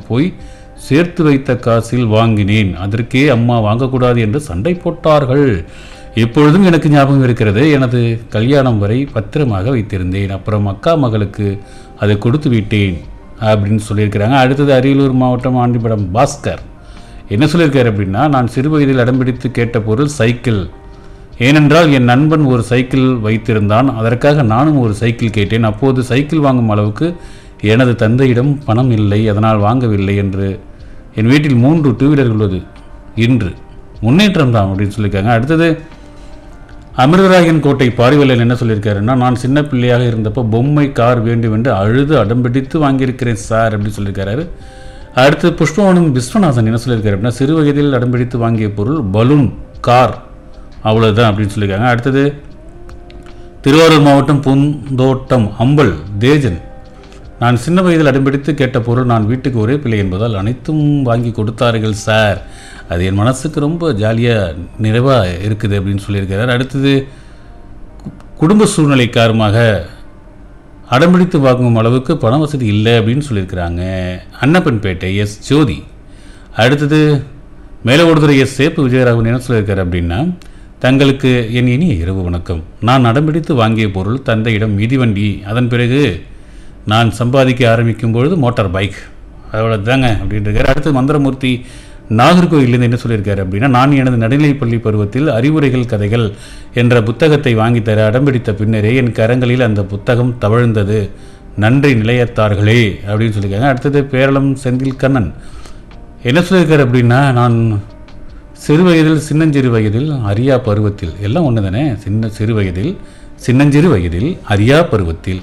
போய் சேர்த்து வைத்த காசில் வாங்கினேன் அதற்கே அம்மா வாங்கக்கூடாது என்று சண்டை போட்டார்கள் இப்பொழுதும் எனக்கு ஞாபகம் இருக்கிறது எனது கல்யாணம் வரை பத்திரமாக வைத்திருந்தேன் அப்புறம் அக்கா மகளுக்கு அதை கொடுத்து விட்டேன் அப்படின்னு சொல்லியிருக்கிறாங்க அடுத்தது அரியலூர் மாவட்டம் ஆண்டிபடம் பாஸ்கர் என்ன சொல்லியிருக்காரு அப்படின்னா நான் சிறு வயதில் அடம்பிடித்து கேட்ட பொருள் சைக்கிள் ஏனென்றால் என் நண்பன் ஒரு சைக்கிள் வைத்திருந்தான் அதற்காக நானும் ஒரு சைக்கிள் கேட்டேன் அப்போது சைக்கிள் வாங்கும் அளவுக்கு எனது தந்தையிடம் பணம் இல்லை அதனால் வாங்கவில்லை என்று என் வீட்டில் மூன்று டூ வீலர் உள்ளது இன்று முன்னேற்றம் தான் அப்படின்னு சொல்லியிருக்காங்க அடுத்தது அமிர்தராயன் கோட்டை பாரிவல்லன் என்ன சொல்லியிருக்காருன்னா நான் சின்ன பிள்ளையாக இருந்தப்போ பொம்மை கார் வேண்டும் என்று அழுது அடம்பிடித்து வாங்கியிருக்கிறேன் சார் அப்படின்னு சொல்லியிருக்காரு அடுத்து புஷ்பவனம் விஸ்வநாதன் என்ன சொல்லியிருக்காரு அப்படின்னா சிறு வயதில் அடம்பிடித்து வாங்கிய பொருள் பலூன் கார் அவ்வளோதான் அப்படின்னு சொல்லியிருக்காங்க அடுத்தது திருவாரூர் மாவட்டம் பூந்தோட்டம் அம்பல் தேஜன் நான் சின்ன வயதில் அடம்பிடித்து கேட்ட பொருள் நான் வீட்டுக்கு ஒரே பிள்ளை என்பதால் அனைத்தும் வாங்கி கொடுத்தார்கள் சார் அது என் மனசுக்கு ரொம்ப ஜாலியாக நிறைவாக இருக்குது அப்படின்னு சொல்லியிருக்கிறார் அடுத்தது கு- குடும்ப சூழ்நிலை காரணமாக அடம்பிடித்து வாங்கும் அளவுக்கு பண வசதி இல்லை அப்படின்னு சொல்லியிருக்கிறாங்க அன்னப்பன்பேட்டை எஸ் ஜோதி அடுத்தது மேலோடுதுறை எஸ் சேப்பு விஜயராகவன் என்ன சொல்லியிருக்காரு அப்படின்னா தங்களுக்கு என் இனிய இரவு வணக்கம் நான் அடம்பிடித்து வாங்கிய பொருள் தந்தையிடம் மிதிவண்டி அதன் பிறகு நான் சம்பாதிக்க ஆரம்பிக்கும் பொழுது மோட்டார் பைக் அவ்வளோ தாங்க அப்படின்ட்டு அடுத்து மந்திரமூர்த்தி நாகர்கோயிலேருந்து என்ன சொல்லியிருக்காரு அப்படின்னா நான் எனது நடுநிலைப்பள்ளி பருவத்தில் அறிவுரைகள் கதைகள் என்ற புத்தகத்தை வாங்கித் தர அடம்பிடித்த பின்னரே என் கரங்களில் அந்த புத்தகம் தவழ்ந்தது நன்றி நிலையத்தார்களே அப்படின்னு சொல்லியிருக்காங்க அடுத்தது பேரளம் செந்தில் கண்ணன் என்ன சொல்லியிருக்காரு அப்படின்னா நான் சிறு வயதில் சின்னஞ்சிறு வயதில் அரியா பருவத்தில் எல்லாம் ஒன்று தானே சின்ன சிறு வயதில் சின்னஞ்சிறு வயதில் அரியா பருவத்தில்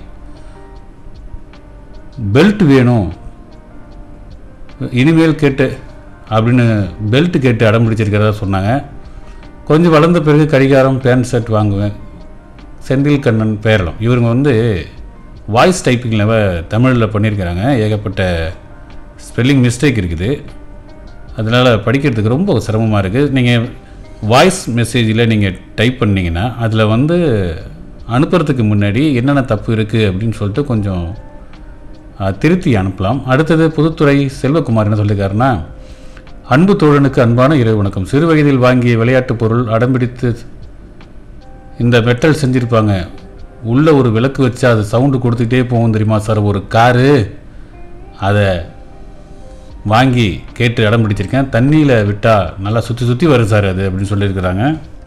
பெல்ட் வேணும் இனிமேல் கேட்டு அப்படின்னு பெல்ட் கேட்டு அடம் பிடிச்சிருக்கிறதா சொன்னாங்க கொஞ்சம் வளர்ந்த பிறகு கடிகாரம் பேண்ட் ஷர்ட் வாங்குவேன் செந்தில் கண்ணன் பேரளம் இவங்க வந்து வாய்ஸ் டைப்பிங்கில் தமிழில் பண்ணியிருக்கிறாங்க ஏகப்பட்ட ஸ்பெல்லிங் மிஸ்டேக் இருக்குது அதனால் படிக்கிறதுக்கு ரொம்ப சிரமமாக இருக்குது நீங்கள் வாய்ஸ் மெசேஜில் நீங்கள் டைப் பண்ணீங்கன்னா அதில் வந்து அனுப்புறதுக்கு முன்னாடி என்னென்ன தப்பு இருக்குது அப்படின்னு சொல்லிட்டு கொஞ்சம் அஹ், திருத்தி அனுப்பலாம் அடுத்தது புதுத்துறை செல்வகுமார் என்ன சொல்லியிருக்காருன்னா அன்பு தோழனுக்கு அன்பான இரவு வணக்கம் சிறு வயதில் வாங்கிய விளையாட்டுப் பொருள் அடம்பிடித்து இந்த மெட்டல் செஞ்சுருப்பாங்க உள்ளே ஒரு விளக்கு வச்சா அது சவுண்டு கொடுத்துக்கிட்டே போகும் தெரியுமா சார் ஒரு காரு அதை வாங்கி கேட்டு இடம் பிடிச்சிருக்கேன் தண்ணியில் விட்டால் நல்லா சுற்றி சுற்றி வரும் சார் அது அப்படின்னு சொல்லியிருக்கிறாங்க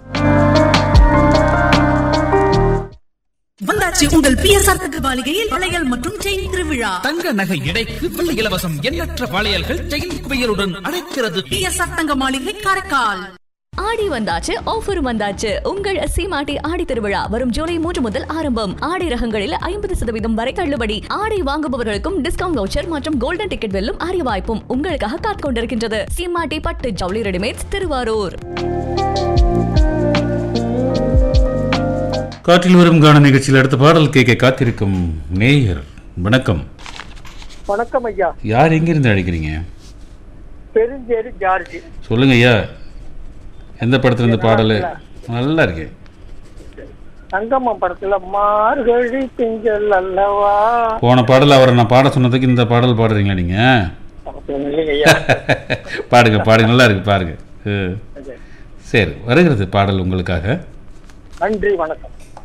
வந்தாச்சு உங்கள் பிஎஸ்ஆர் தங்க மாளிகையில் வளையல் மற்றும் செயின் திருவிழா தங்க நகை எடைக்கு வெள்ளி இலவசம் எண்ணற்ற வளையல்கள் செயின் குவியலுடன் அழைக்கிறது பிஎஸ்ஆர் தங்க மாளிகை காரைக்கால் ஆடி வந்தாச்சு ஆஃபர் வந்தாச்சு உங்கள் சீமாட்டி ஆடி திருவிழா வரும் ஜூலை மூன்று முதல் ஆரம்பம் ஆடை ரகங்களில் ஐம்பது சதவீதம் வரை தள்ளுபடி ஆடை வாங்குபவர்களுக்கும் டிஸ்கவுண்ட் வவுச்சர் மற்றும் கோல்டன் டிக்கெட் வெல்லும் அரிய வாய்ப்பும் உங்களுக்காக காத்துக் கொண்டிருக்கின்றது சீமாட்டி பட்டு ஜவுளி ரெடிமேட்ஸ் திருவாரூர் காற்றில் வரும் கான நிகழ்ச்சியில் அடுத்த பாடல் கேட்க காத்திருக்கும் நேயர் வணக்கம் வணக்கம் ஐயா யார் எங்கிருந்து அழைக்கிறீங்க பெருஞ்சேரி ஜார்ஜ் சொல்லுங்க ஐயா எந்த படத்துல இந்த பாடல் நல்லா இருக்கு தங்கம்மா படத்துல மார்கழி திங்கள் அல்லவா போன பாடல் அவரை நான் பாட சொன்னதுக்கு இந்த பாடல் பாடுறீங்களா நீங்க இல்லைங்க ஐயா பாடுங்க பாடுங்க நல்லா இருக்கு பாருங்க ம். சரி வருகிறது பாடல் உங்களுக்காக நன்றி வணக்கம்